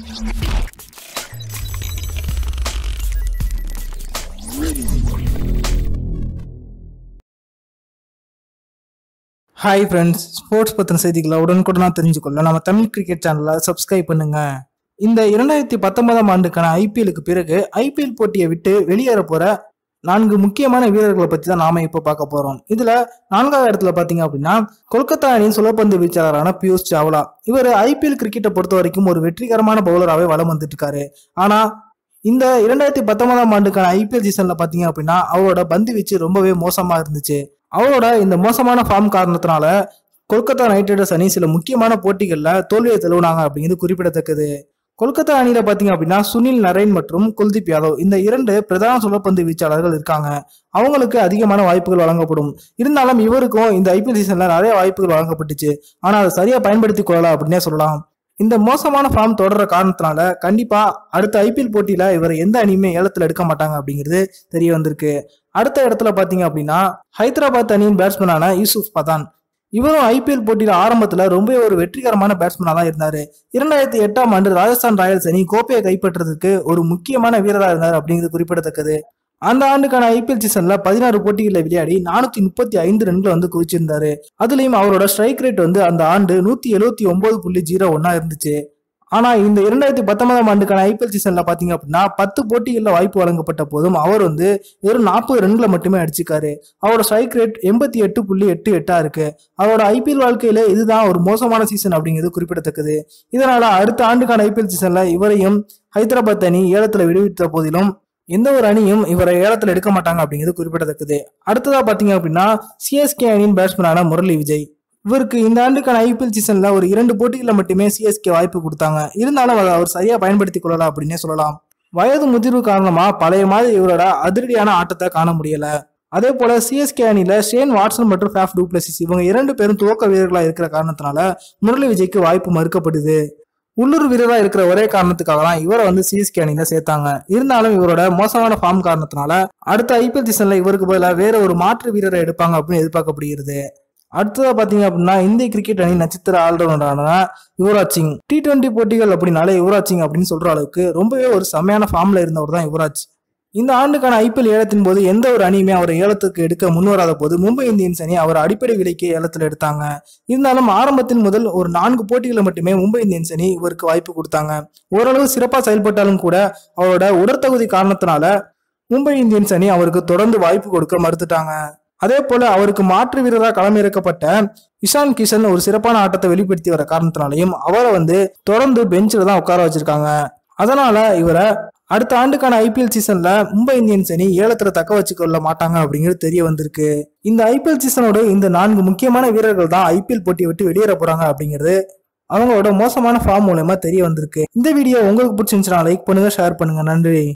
hi friends sports பற்றின செய்திகளை உடனுக்குடனாக தெரிஞ்சுக்கொள்ள நம்ம தமிழ் கிரிக்கெட் சேனலை சப்ஸ்கிரைப் பண்ணுங்க இந்த இரண்டாயிரத்தி பத்தொன்பதாம் ஆண்டுக்கான ஐபிஎலுக்கு பிறகு ஐபிஎல் போட்டியை விட்டு வெளியேற போற நான்கு முக்கியமான வீரர்களை பற்றி தான் நாம இப்போ பார்க்க போறோம் இதுல நான்காவது இடத்துல பாத்தீங்க அப்படின்னா கொல்கத்தா அணியின் சுழற்பந்து வீச்சாளரான பியூஷ் சாவ்லா இவர் ஐபிஎல் கிரிக்கெட்டை பொறுத்த வரைக்கும் ஒரு வெற்றிகரமான பவுலராகவே வலம் வந்துட்டு இருக்காரு ஆனா இந்த இரண்டாயிரத்தி பத்தொன்பதாம் ஆண்டுக்கான ஐபிஎல் சீசன்ல பாத்தீங்க அப்படின்னா அவரோட பந்து வீச்சு ரொம்பவே மோசமா இருந்துச்சு அவரோட இந்த மோசமான ஃபார்ம் காரணத்தினால கொல்கத்தா நைட் ரைடர்ஸ் அணி சில முக்கியமான போட்டிகளில் தோல்வியை தழுவினாங்க அப்படிங்கிறது குறிப்பிடத்தக்கது கொல்கத்தா அணியில பாத்தீங்க அப்படின்னா சுனில் நரேன் மற்றும் குல்தீப் யாதவ் இந்த இரண்டு பிரதான சுழற்பந்து வீச்சாளர்கள் இருக்காங்க அவங்களுக்கு அதிகமான வாய்ப்புகள் வழங்கப்படும் இருந்தாலும் இவருக்கும் இந்த ஐபிஎல் சீசன்ல நிறைய வாய்ப்புகள் வழங்கப்பட்டுச்சு ஆனா அதை சரியா பயன்படுத்தி கொள்ளலாம் அப்படின்னே சொல்லலாம் இந்த மோசமான ஃபார்ம் தொடர்ற காரணத்தினால கண்டிப்பா அடுத்த ஐபிஎல் போட்டியில இவர் எந்த அணியுமே ஏலத்துல எடுக்க மாட்டாங்க அப்படிங்கிறது தெரிய வந்திருக்கு அடுத்த இடத்துல பாத்தீங்க அப்படின்னா ஹைதராபாத் அணியின் பேட்ஸ்மேனான யூசுப் பதான் இவரும் ஐபிஎல் போட்டியில ஆரம்பத்துல ரொம்ப ஒரு வெற்றிகரமான பேட்ஸ்மேனா தான் இருந்தாரு இரண்டாயிரத்தி எட்டாம் ஆண்டு ராஜஸ்தான் ராயல்ஸ் அணி கோப்பையை கைப்பற்றதுக்கு ஒரு முக்கியமான வீரரா இருந்தார் அப்படிங்கிறது குறிப்பிடத்தக்கது அந்த ஆண்டுக்கான ஐபிஎல் சீசன்ல பதினாறு போட்டிகளில் விளையாடி நானூத்தி முப்பத்தி ஐந்து ரன்களை வந்து குவிச்சிருந்தாரு அதுலயும் அவரோட ஸ்ட்ரைக் ரேட் வந்து அந்த ஆண்டு நூத்தி எழுபத்தி ஒன்பது புள்ளி ஜீரோ ஒன்னா இருந்துச்சு ஆனா இந்த இரண்டாயிரத்தி பத்தொன்பதாம் ஆண்டுக்கான ஐபிஎல் சீசன்ல பாத்தீங்க அப்படின்னா பத்து போட்டிகளில் வாய்ப்பு வழங்கப்பட்ட போதும் அவர் வந்து வெறும் நாற்பது ரன்களை மட்டுமே அடிச்சுக்காரு அவரோட ஸ்ட்ரைக் ரேட் எண்பத்தி எட்டு புள்ளி எட்டு எட்டா இருக்கு அவரோட ஐபிஎல் வாழ்க்கையில இதுதான் ஒரு மோசமான சீசன் அப்படிங்கிறது குறிப்பிடத்தக்கது இதனால அடுத்த ஆண்டுக்கான ஐபிஎல் சீசன்ல இவரையும் ஹைதராபாத் அணி ஏலத்துல விடுவித்த போதிலும் எந்த ஒரு அணியும் இவரை ஏலத்துல எடுக்க மாட்டாங்க அப்படிங்கிறது குறிப்பிடத்தக்கது அடுத்ததா பாத்தீங்க அப்படின்னா சிஎஸ்கே அணியின் பேட்ஸ்மேனான முரளி விஜய் இவருக்கு இந்த ஆண்டுக்கான ஐபிஎல் சீசன்ல ஒரு இரண்டு போட்டிகளில் மட்டுமே சிஎஸ்கே வாய்ப்பு கொடுத்தாங்க இருந்தாலும் அதை அவர் சரியா பயன்படுத்தி கொள்ளலாம் அப்படின்னே சொல்லலாம் வயது முதிர்வு காரணமா பழைய மாதிரி இவரோட அதிரடியான ஆட்டத்தை காண முடியல அதே போல சிஎஸ்கே அணியில ஷேன் வாட்சன் மற்றும் ஃபேஃப் டூப்ளசிஸ் இவங்க இரண்டு பேரும் துவக்க வீரர்களா இருக்கிற காரணத்தினால முரளி விஜய்க்கு வாய்ப்பு மறுக்கப்படுது உள்ளூர் வீரரா இருக்கிற ஒரே காரணத்துக்காக தான் இவரை வந்து சிஎஸ்கே அணியில சேர்த்தாங்க இருந்தாலும் இவரோட மோசமான ஃபார்ம் காரணத்தினால அடுத்த ஐபிஎல் சீசன்ல இவருக்கு பதிலாக வேற ஒரு மாற்று வீரரை எடுப்பாங்க அப்படின்னு எதிர்பார்க்கப்படுகிறது அடுத்ததா பாத்தீங்க அப்படின்னா இந்திய கிரிக்கெட் அணி நட்சத்திர ஆல்ரவுண்டரான யுவராஜ் சிங் டி டுவெண்ட்டி போட்டிகள் அப்படின்னாலே யுவராஜ் சிங் அப்படின்னு சொல்ற அளவுக்கு ரொம்பவே ஒரு செம்மையான ஃபார்ம்ல இருந்தவர் தான் யுவராஜ் இந்த ஆண்டுக்கான ஐபிஎல் ஏலத்தின் போது எந்த ஒரு அணியுமே அவரை ஏலத்துக்கு எடுக்க முன்வராத போது மும்பை இந்தியன்ஸ் அணி அவர் அடிப்படை விலைக்கு ஏலத்தில் எடுத்தாங்க இருந்தாலும் ஆரம்பத்தின் முதல் ஒரு நான்கு போட்டிகளை மட்டுமே மும்பை இந்தியன்ஸ் அணி இவருக்கு வாய்ப்பு கொடுத்தாங்க ஓரளவு சிறப்பாக செயல்பட்டாலும் கூட அவரோட உடற்தகுதி காரணத்தினால மும்பை இந்தியன்ஸ் அணி அவருக்கு தொடர்ந்து வாய்ப்பு கொடுக்க மறுத்துட்டாங்க அதே போல அவருக்கு மாற்று வீரராக களமிறக்கப்பட்ட இஷான் கிஷன் ஒரு சிறப்பான ஆட்டத்தை வெளிப்படுத்தி வர காரணத்தினாலையும் அவரை வந்து தொடர்ந்து பெஞ்சில் தான் உட்கார வச்சிருக்காங்க அதனால இவரை அடுத்த ஆண்டுக்கான ஐபிஎல் சீசன்ல மும்பை இந்தியன்ஸ் அணி ஏலத்துல தக்க வச்சுக்கொள்ள மாட்டாங்க அப்படிங்கிறது தெரிய வந்திருக்கு இந்த ஐபிஎல் சீசனோட இந்த நான்கு முக்கியமான வீரர்கள் தான் ஐபிஎல் போட்டியை விட்டு வெளியேற போறாங்க அப்படிங்கிறது அவங்களோட மோசமான ஃபார்ம் மூலமா தெரிய வந்திருக்கு இந்த வீடியோ உங்களுக்கு பிடிச்சிருந்துச்சுன்னா லைக் பண்ணுங்க ஷேர் பண்ணுங்க நன்றி